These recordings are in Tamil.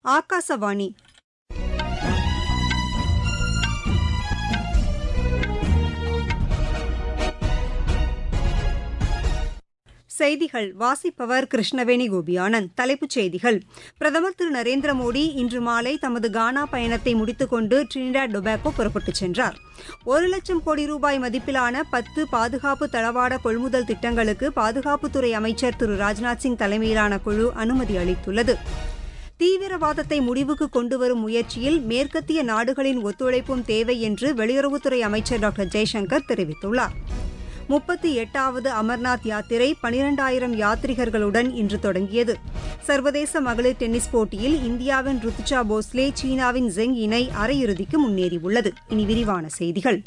ஆகாசவாணி செய்திகள் வாசிப்பவர் கிருஷ்ணவேணி கோபியானந்த் தலைப்புச் செய்திகள் பிரதமர் திரு நரேந்திர மோடி இன்று மாலை தமது கானா பயணத்தை முடித்துக்கொண்டு டிரினிடாட் டொபாக்கோ புறப்பட்டுச் சென்றார் ஒரு லட்சம் கோடி ரூபாய் மதிப்பிலான பத்து பாதுகாப்பு தளவாட கொள்முதல் திட்டங்களுக்கு பாதுகாப்புத்துறை அமைச்சர் திரு ராஜ்நாத் சிங் தலைமையிலான குழு அனுமதி அளித்துள்ளது தீவிரவாதத்தை முடிவுக்கு கொண்டுவரும் முயற்சியில் மேற்கத்திய நாடுகளின் ஒத்துழைப்பும் தேவை என்று வெளியுறவுத்துறை அமைச்சர் டாக்டர் ஜெய்சங்கர் தெரிவித்துள்ளார் முப்பத்தி எட்டாவது அமர்நாத் யாத்திரை பனிரெண்டாயிரம் யாத்ரிகர்களுடன் இன்று தொடங்கியது சர்வதேச மகளிர் டென்னிஸ் போட்டியில் இந்தியாவின் ருத்துஜா போஸ்லே சீனாவின் ஜெங் இணை அரையிறுதிக்கு முன்னேறியுள்ளது இனி விரிவான செய்திகள்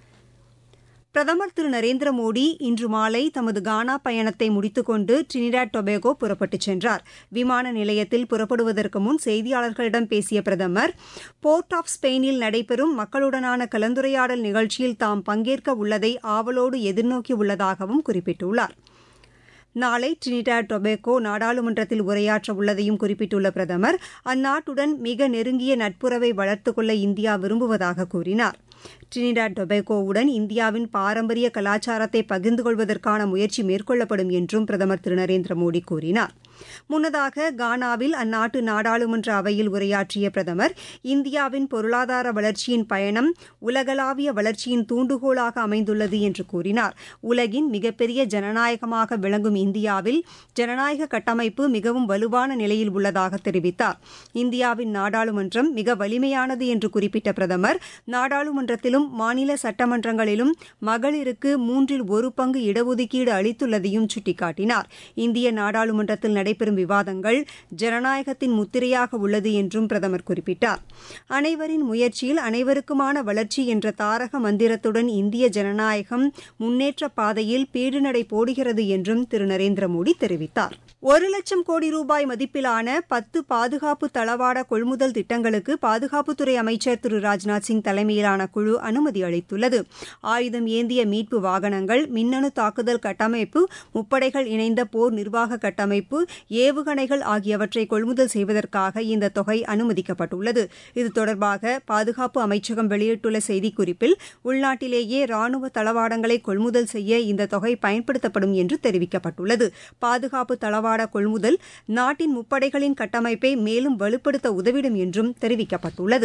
பிரதமர் திரு நரேந்திர மோடி இன்று மாலை தமது கானா பயணத்தை முடித்துக்கொண்டு டிரினிடாட் டொபேகோ புறப்பட்டுச் சென்றார் விமான நிலையத்தில் புறப்படுவதற்கு முன் செய்தியாளர்களிடம் பேசிய பிரதமர் போர்ட் ஆஃப் ஸ்பெயினில் நடைபெறும் மக்களுடனான கலந்துரையாடல் நிகழ்ச்சியில் தாம் பங்கேற்க உள்ளதை ஆவலோடு எதிர்நோக்கியுள்ளதாகவும் குறிப்பிட்டுள்ளார் நாளை டிரினிடாட் டொபேகோ நாடாளுமன்றத்தில் உரையாற்ற உள்ளதையும் குறிப்பிட்டுள்ள பிரதமர் அந்நாட்டுடன் மிக நெருங்கிய நட்புறவை வளர்த்துக் கொள்ள இந்தியா விரும்புவதாக கூறினார் டிரினிடாட் டொபேகோவுடன் இந்தியாவின் பாரம்பரிய கலாச்சாரத்தை பகிர்ந்து கொள்வதற்கான முயற்சி மேற்கொள்ளப்படும் என்றும் பிரதமர் திரு நரேந்திர மோடி கூறினார் முன்னதாக கானாவில் அந்நாட்டு நாடாளுமன்ற அவையில் உரையாற்றிய பிரதமர் இந்தியாவின் பொருளாதார வளர்ச்சியின் பயணம் உலகளாவிய வளர்ச்சியின் தூண்டுகோலாக அமைந்துள்ளது என்று கூறினார் உலகின் மிகப்பெரிய ஜனநாயகமாக விளங்கும் இந்தியாவில் ஜனநாயக கட்டமைப்பு மிகவும் வலுவான நிலையில் உள்ளதாக தெரிவித்தார் இந்தியாவின் நாடாளுமன்றம் மிக வலிமையானது என்று குறிப்பிட்ட பிரதமர் நாடாளுமன்றத்திலும் மாநில சட்டமன்றங்களிலும் மகளிருக்கு மூன்றில் ஒரு பங்கு இடஒதுக்கீடு அளித்துள்ளதையும் சுட்டிக்காட்டினார் இந்திய நாடாளுமன்றத்தில் நடைபெறும் விவாதங்கள் ஜனநாயகத்தின் முத்திரையாக உள்ளது என்றும் பிரதமர் குறிப்பிட்டார் அனைவரின் முயற்சியில் அனைவருக்குமான வளர்ச்சி என்ற தாரக மந்திரத்துடன் இந்திய ஜனநாயகம் முன்னேற்ற பாதையில் பீடுநடை போடுகிறது என்றும் திரு நரேந்திர மோடி தெரிவித்தார் ஒரு லட்சம் கோடி ரூபாய் மதிப்பிலான பத்து பாதுகாப்பு தளவாட கொள்முதல் திட்டங்களுக்கு பாதுகாப்புத்துறை அமைச்சர் திரு ராஜ்நாத் சிங் தலைமையிலான குழு அனுமதி அளித்துள்ளது ஆயுதம் ஏந்திய மீட்பு வாகனங்கள் மின்னணு தாக்குதல் கட்டமைப்பு முப்படைகள் இணைந்த போர் நிர்வாக கட்டமைப்பு ஏவுகணைகள் ஆகியவற்றை கொள்முதல் செய்வதற்காக இந்த தொகை அனுமதிக்கப்பட்டுள்ளது இது தொடர்பாக பாதுகாப்பு அமைச்சகம் வெளியிட்டுள்ள செய்திக்குறிப்பில் உள்நாட்டிலேயே ராணுவ தளவாடங்களை கொள்முதல் செய்ய இந்த தொகை பயன்படுத்தப்படும் என்று தெரிவிக்கப்பட்டுள்ளது பாதுகாப்பு தளவாட கொள்முதல் நாட்டின் முப்படைகளின் கட்டமைப்பை மேலும் வலுப்படுத்த உதவிடும் என்றும் தெரிவிக்கப்பட்டுள்ளது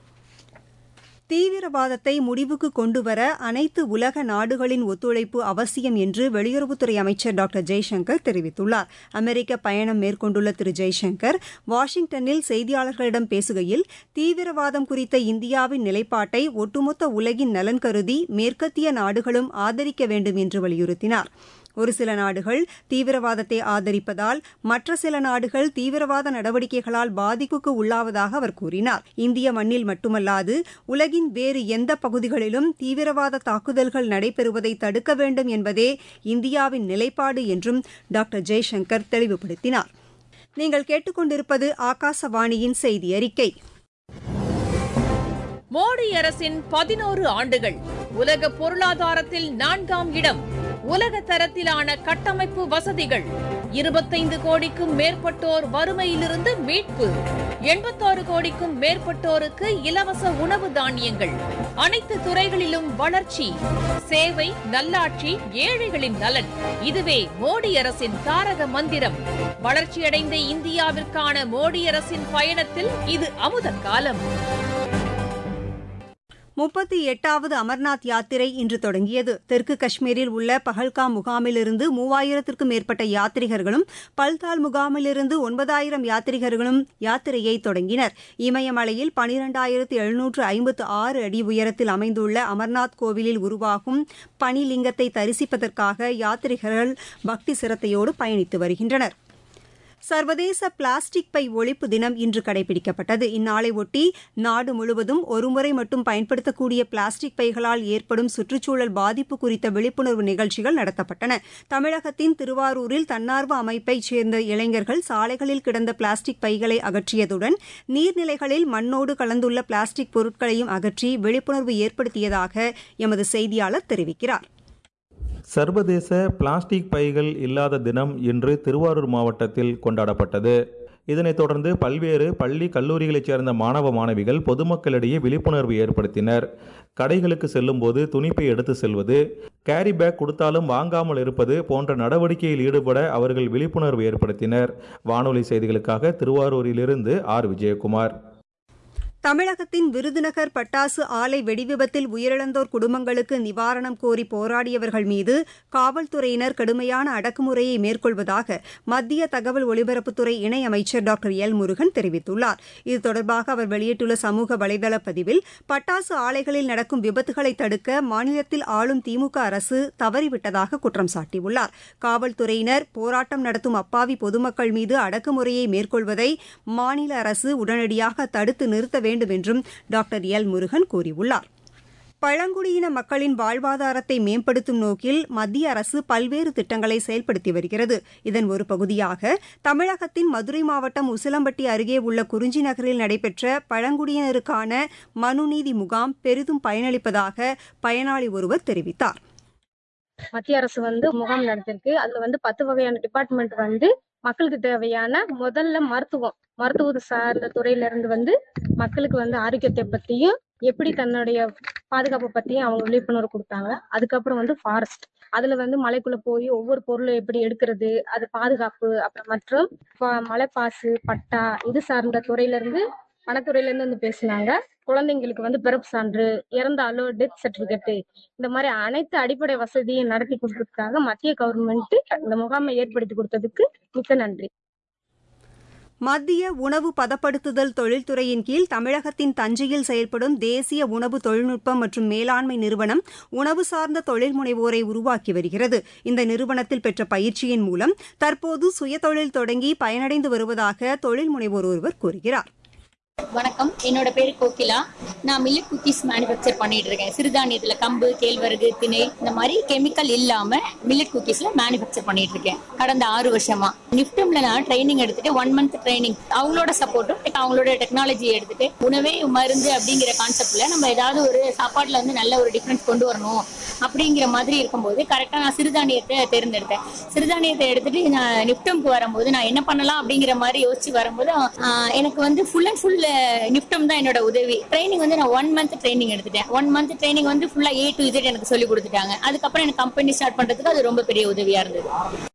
தீவிரவாதத்தை முடிவுக்கு கொண்டுவர அனைத்து உலக நாடுகளின் ஒத்துழைப்பு அவசியம் என்று வெளியுறவுத்துறை அமைச்சர் டாக்டர் ஜெய்சங்கர் தெரிவித்துள்ளார் அமெரிக்க பயணம் மேற்கொண்டுள்ள திரு ஜெய்சங்கர் வாஷிங்டனில் செய்தியாளர்களிடம் பேசுகையில் தீவிரவாதம் குறித்த இந்தியாவின் நிலைப்பாட்டை ஒட்டுமொத்த உலகின் நலன் கருதி மேற்கத்திய நாடுகளும் ஆதரிக்க வேண்டும் என்று வலியுறுத்தினார் ஒரு சில நாடுகள் தீவிரவாதத்தை ஆதரிப்பதால் மற்ற சில நாடுகள் தீவிரவாத நடவடிக்கைகளால் பாதிப்புக்கு உள்ளாவதாக அவர் கூறினார் இந்திய மண்ணில் மட்டுமல்லாது உலகின் வேறு எந்த பகுதிகளிலும் தீவிரவாத தாக்குதல்கள் நடைபெறுவதை தடுக்க வேண்டும் என்பதே இந்தியாவின் நிலைப்பாடு என்றும் டாக்டர் ஜெய்சங்கர் தெளிவுபடுத்தினார் நீங்கள் கேட்டுக்கொண்டிருப்பது ஆகாசவாணியின் செய்தி அறிக்கை மோடி அரசின் பதினோரு ஆண்டுகள் உலக பொருளாதாரத்தில் நான்காம் இடம் உலக தரத்திலான கட்டமைப்பு வசதிகள் இருபத்தைந்து கோடிக்கும் மேற்பட்டோர் வறுமையிலிருந்து மீட்பு எண்பத்தாறு கோடிக்கும் மேற்பட்டோருக்கு இலவச உணவு தானியங்கள் அனைத்து துறைகளிலும் வளர்ச்சி சேவை நல்லாட்சி ஏழைகளின் நலன் இதுவே மோடி அரசின் தாரக மந்திரம் வளர்ச்சியடைந்த இந்தியாவிற்கான மோடி அரசின் பயணத்தில் இது அமுத காலம் முப்பத்தி எட்டாவது அமர்நாத் யாத்திரை இன்று தொடங்கியது தெற்கு காஷ்மீரில் உள்ள பஹல்காம் முகாமிலிருந்து மூவாயிரத்திற்கும் மேற்பட்ட யாத்ரிகர்களும் பல்தால் முகாமிலிருந்து ஒன்பதாயிரம் யாத்ரிகர்களும் யாத்திரையை தொடங்கினர் இமயமலையில் பனிரெண்டாயிரத்து எழுநூற்று ஐம்பத்து ஆறு அடி உயரத்தில் அமைந்துள்ள அமர்நாத் கோவிலில் உருவாகும் பனிலிங்கத்தை தரிசிப்பதற்காக யாத்ரிகர்கள் பக்தி சிரத்தையோடு பயணித்து வருகின்றனர் சர்வதேச பிளாஸ்டிக் பை ஒழிப்பு தினம் இன்று கடைபிடிக்கப்பட்டது இந்நாளை ஒட்டி நாடு முழுவதும் ஒருமுறை மட்டும் பயன்படுத்தக்கூடிய பிளாஸ்டிக் பைகளால் ஏற்படும் சுற்றுச்சூழல் பாதிப்பு குறித்த விழிப்புணர்வு நிகழ்ச்சிகள் நடத்தப்பட்டன தமிழகத்தின் திருவாரூரில் தன்னார்வ அமைப்பைச் சேர்ந்த இளைஞர்கள் சாலைகளில் கிடந்த பிளாஸ்டிக் பைகளை அகற்றியதுடன் நீர்நிலைகளில் மண்ணோடு கலந்துள்ள பிளாஸ்டிக் பொருட்களையும் அகற்றி விழிப்புணர்வு ஏற்படுத்தியதாக எமது செய்தியாளர் தெரிவிக்கிறார் சர்வதேச பிளாஸ்டிக் பைகள் இல்லாத தினம் இன்று திருவாரூர் மாவட்டத்தில் கொண்டாடப்பட்டது இதனைத் தொடர்ந்து பல்வேறு பள்ளி கல்லூரிகளைச் சேர்ந்த மாணவ மாணவிகள் பொதுமக்களிடையே விழிப்புணர்வு ஏற்படுத்தினர் கடைகளுக்கு செல்லும்போது துணிப்பை எடுத்து செல்வது கேரி பேக் கொடுத்தாலும் வாங்காமல் இருப்பது போன்ற நடவடிக்கையில் ஈடுபட அவர்கள் விழிப்புணர்வு ஏற்படுத்தினர் வானொலி செய்திகளுக்காக திருவாரூரிலிருந்து ஆர் விஜயகுமார் தமிழகத்தின் விருதுநகர் பட்டாசு ஆலை வெடிவிபத்தில் உயிரிழந்தோர் குடும்பங்களுக்கு நிவாரணம் கோரி போராடியவர்கள் மீது காவல்துறையினர் கடுமையான அடக்குமுறையை மேற்கொள்வதாக மத்திய தகவல் ஒலிபரப்புத்துறை இணையமைச்சர் டாக்டர் எல் முருகன் தெரிவித்துள்ளார் இது தொடர்பாக அவர் வெளியிட்டுள்ள சமூக வலைதள பதிவில் பட்டாசு ஆலைகளில் நடக்கும் விபத்துகளை தடுக்க மாநிலத்தில் ஆளும் திமுக அரசு தவறிவிட்டதாக குற்றம் சாட்டியுள்ளார் காவல்துறையினர் போராட்டம் நடத்தும் அப்பாவி பொதுமக்கள் மீது அடக்குமுறையை மேற்கொள்வதை மாநில அரசு உடனடியாக தடுத்து நிறுத்த வேண்டும் என்றும் டாக்டர் எல் முருகன் கூறியுள்ளார் பழங்குடியின மக்களின் வாழ்வாதாரத்தை மேம்படுத்தும் நோக்கில் மத்திய அரசு பல்வேறு திட்டங்களை செயல்படுத்தி வருகிறது இதன் ஒரு பகுதியாக தமிழகத்தின் மதுரை மாவட்டம் உசிலம்பட்டி அருகே உள்ள குறிஞ்சி நகரில் நடைபெற்ற பழங்குடியினருக்கான மனுநீதி முகாம் பெரிதும் பயனளிப்பதாக பயனாளி ஒருவர் தெரிவித்தார் மத்திய அரசு வந்து முகாம் நடத்திருக்கு அதுல வந்து பத்து வகையான டிபார்ட்மெண்ட் வந்து மக்களுக்கு தேவையான முதல்ல மருத்துவம் மருத்துவ சார்ந்த துறையில இருந்து வந்து மக்களுக்கு வந்து ஆரோக்கியத்தை பத்தியும் எப்படி தன்னுடைய பாதுகாப்பை பத்தியும் அவங்க விழிப்புணர்வு கொடுத்தாங்க அதுக்கப்புறம் வந்து ஃபாரஸ்ட் அதுல வந்து மலைக்குள்ள போய் ஒவ்வொரு பொருளும் எப்படி எடுக்கிறது அது பாதுகாப்பு அப்புறம் மற்றும் மலைப்பாசு பட்டா இது சார்ந்த துறையில இருந்து வனத்துறையில இருந்து வந்து பேசினாங்க குழந்தைங்களுக்கு வந்து பிறப்பு சான்று இறந்தாலும் டெத் சர்டிபிகேட் இந்த மாதிரி அனைத்து அடிப்படை வசதியும் நடத்தி கொடுத்ததுக்காக மத்திய கவர்மெண்ட் இந்த முகாமை ஏற்படுத்தி கொடுத்ததுக்கு மிக்க நன்றி மத்திய உணவு பதப்படுத்துதல் தொழில்துறையின் கீழ் தமிழகத்தின் தஞ்சையில் செயல்படும் தேசிய உணவு தொழில்நுட்பம் மற்றும் மேலாண்மை நிறுவனம் உணவு சார்ந்த தொழில் முனைவோரை உருவாக்கி வருகிறது இந்த நிறுவனத்தில் பெற்ற பயிற்சியின் மூலம் தற்போது சுயதொழில் தொடங்கி பயனடைந்து வருவதாக தொழில் முனைவோர் ஒருவர் கூறுகிறார் வணக்கம் என்னோட பேரு கோகிலா நான் மில்லட் குக்கீஸ் மேனுஃபேக்சர் பண்ணிட்டு இருக்கேன் சிறுதானியத்துல கம்பு கேழ்வரகு திணை இந்த மாதிரி கெமிக்கல் இல்லாம மில்லட் குக்கீஸ்ல மேனுஃபேக்சர் பண்ணிட்டு இருக்கேன் கடந்த ஆறு வருஷமா நிப்டம்ல நான் ட்ரைனிங் எடுத்துட்டு ஒன் மந்த் ட்ரைனிங் அவங்களோட சப்போர்ட்டும் அவங்களோட டெக்னாலஜி எடுத்துட்டு உணவே மருந்து அப்படிங்கிற கான்செப்ட்ல நம்ம ஏதாவது ஒரு சாப்பாட்டுல வந்து நல்ல ஒரு டிஃபரன்ஸ் கொண்டு வரணும் அப்படிங்கிற மாதிரி இருக்கும்போது கரெக்டா நான் சிறுதானியத்தை தேர்ந்தெடுத்தேன் சிறுதானியத்தை எடுத்துட்டு நான் நிப்டம்க்கு வரும்போது நான் என்ன பண்ணலாம் அப்படிங்கிற மாதிரி யோசிச்சு வரும்போது எனக்கு வந்து ஃபுல் அண்ட் ஃபுல் நிப்டம் தான் என்னோட உதவி ட்ரைனிங் வந்து நான் ஒன் மந்த் ட்ரைனிங் எடுத்துட்டேன் ஒன் மந்த் ட்ரைனிங் வந்து ஃபுல்லா ஏ டு இசட் எனக்கு சொல்லி கொடுத்துட்டாங்க அதுக்கப்புறம் எனக்கு கம்பெனி ஸ்டார்ட் பண்றதுக்கு அது ரொம்ப பெரிய உதவியா இருந்தது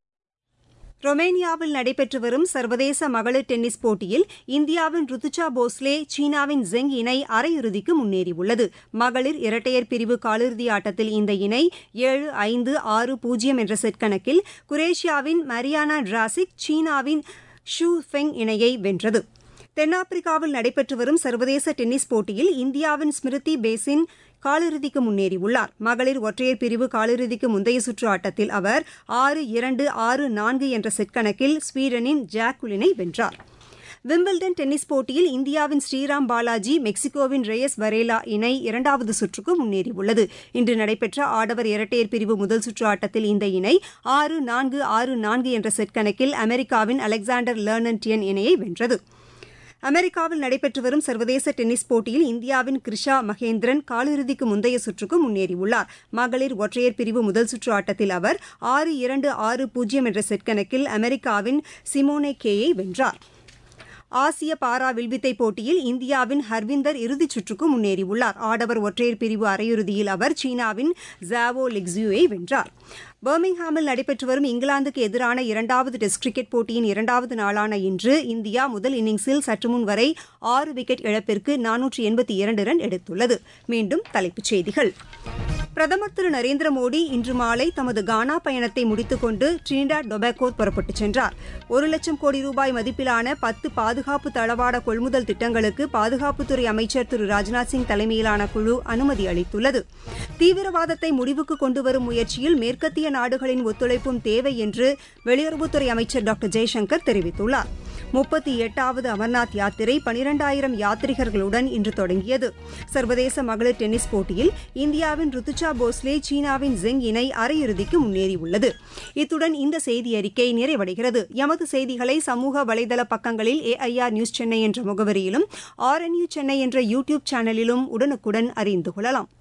ரொமேனியாவில் நடைபெற்று வரும் சர்வதேச மகளிர் டென்னிஸ் போட்டியில் இந்தியாவின் ருத்துஜா போஸ்லே சீனாவின் ஜெங் இணை அரையிறுதிக்கு முன்னேறியுள்ளது மகளிர் இரட்டையர் பிரிவு காலிறுதி ஆட்டத்தில் இந்த இணை ஏழு ஐந்து ஆறு பூஜ்ஜியம் என்ற செட் கணக்கில் குரேஷியாவின் மரியானா டிராசிக் சீனாவின் ஷூ ஃபெங் இணையை வென்றது தென்னாப்பிரிக்காவில் நடைபெற்று வரும் சர்வதேச டென்னிஸ் போட்டியில் இந்தியாவின் ஸ்மிருதி பேசின் காலிறுதிக்கு முன்னேறியுள்ளார் மகளிர் ஒற்றையர் பிரிவு காலிறுதிக்கு முந்தைய சுற்று ஆட்டத்தில் அவர் ஆறு இரண்டு ஆறு நான்கு என்ற செட் கணக்கில் ஸ்வீடனின் ஜாக்குலினை வென்றார் விம்பிள்டன் டென்னிஸ் போட்டியில் இந்தியாவின் ஸ்ரீராம் பாலாஜி மெக்சிகோவின் ரேயஸ் வரேலா இணை இரண்டாவது சுற்றுக்கு முன்னேறியுள்ளது இன்று நடைபெற்ற ஆடவர் இரட்டையர் பிரிவு முதல் சுற்று ஆட்டத்தில் இந்த இணை ஆறு நான்கு ஆறு நான்கு என்ற செட் கணக்கில் அமெரிக்காவின் அலெக்சாண்டர் லர்னன்டியன் இணையை வென்றது அமெரிக்காவில் நடைபெற்று வரும் சர்வதேச டென்னிஸ் போட்டியில் இந்தியாவின் கிருஷா மகேந்திரன் காலிறுதிக்கு முந்தைய சுற்றுக்கு முன்னேறியுள்ளார் மகளிர் ஒற்றையர் பிரிவு முதல் சுற்று ஆட்டத்தில் அவர் ஆறு இரண்டு ஆறு பூஜ்ஜியம் என்ற செட் கணக்கில் அமெரிக்காவின் சிமோனே கேயை வென்றார் ஆசிய பாரா வில்வித்தை போட்டியில் இந்தியாவின் ஹர்விந்தர் இறுதிச் சுற்றுக்கு முன்னேறியுள்ளார் ஆடவர் ஒற்றையர் பிரிவு அரையிறுதியில் அவர் சீனாவின் ஜாவோ லிக்ஸியூவை வென்றார் பர்மிங்ஹாமில் நடைபெற்று வரும் இங்கிலாந்துக்கு எதிரான இரண்டாவது டெஸ்ட் கிரிக்கெட் போட்டியின் இரண்டாவது நாளான இன்று இந்தியா முதல் இன்னிங்ஸில் சற்றுமுன் வரை ஆறு விக்கெட் இழப்பிற்கு நானூற்று எண்பத்தி இரண்டு ரன் எடுத்துள்ளது மீண்டும் தலைப்புச் செய்திகள் பிரதமர் திரு நரேந்திர மோடி இன்று மாலை தமது கானா பயணத்தை முடித்துக் கொண்டு டிரினிடாட் டொபாக்கோ புறப்பட்டுச் சென்றார் ஒரு லட்சம் கோடி ரூபாய் மதிப்பிலான பத்து பாதுகாப்பு தளவாட கொள்முதல் திட்டங்களுக்கு பாதுகாப்புத்துறை அமைச்சர் திரு ராஜ்நாத் சிங் தலைமையிலான குழு அனுமதி அளித்துள்ளது தீவிரவாதத்தை முடிவுக்கு கொண்டுவரும் முயற்சியில் மேற்கத்திய நாடுகளின் ஒத்துழைப்பும் தேவை என்று வெளியுறவுத்துறை அமைச்சர் டாக்டர் ஜெய்சங்கர் தெரிவித்துள்ளார் முப்பத்தி எட்டாவது அமர்நாத் யாத்திரை பனிரெண்டாயிரம் யாத்ரிகர்களுடன் இன்று தொடங்கியது சர்வதேச மகளிர் டென்னிஸ் போட்டியில் இந்தியாவின் ருத்துஜா போஸ்லே சீனாவின் ஜெங் இணை அரையிறுதிக்கு முன்னேறியுள்ளது இத்துடன் இந்த செய்தி அறிக்கை நிறைவடைகிறது எமது செய்திகளை சமூக வலைதள பக்கங்களில் ஏஐஆர் நியூஸ் சென்னை என்ற முகவரியிலும் ஆர்என்யூ சென்னை என்ற யூ டியூப் சேனலிலும் உடனுக்குடன் அறிந்து கொள்ளலாம்